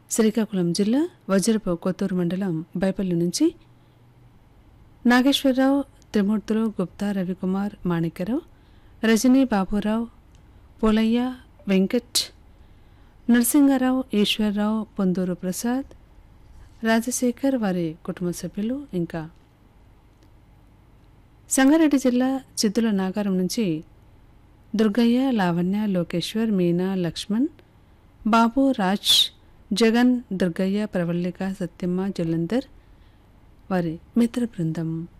శ్రీకాకుళం జిల్లా వజ్రపు కొత్తూరు మండలం బైపల్లి నుంచి నాగేశ్వరరావు త్రిమూర్తులు గుప్తా రవికుమార్ మాణిక్యరావు రజనీ బాబురావు పోలయ్య వెంకట్ నరసింహారావు ఈశ్వరరావు పొందూరు ప్రసాద్ రాజశేఖర్ వారి కుటుంబ సభ్యులు ఇంకా సంగారెడ్డి జిల్లా చిత్తుల నాగారం నుంచి దుర్గయ్య లావణ్య లోకేశ్వర్ మీనా లక్ష్మణ్ బాబు రాజ్ జగన్ దుర్గయ్య ప్రవల్లిక సత్యమ్మ జలంధర్ వారి మిత్ర బృందం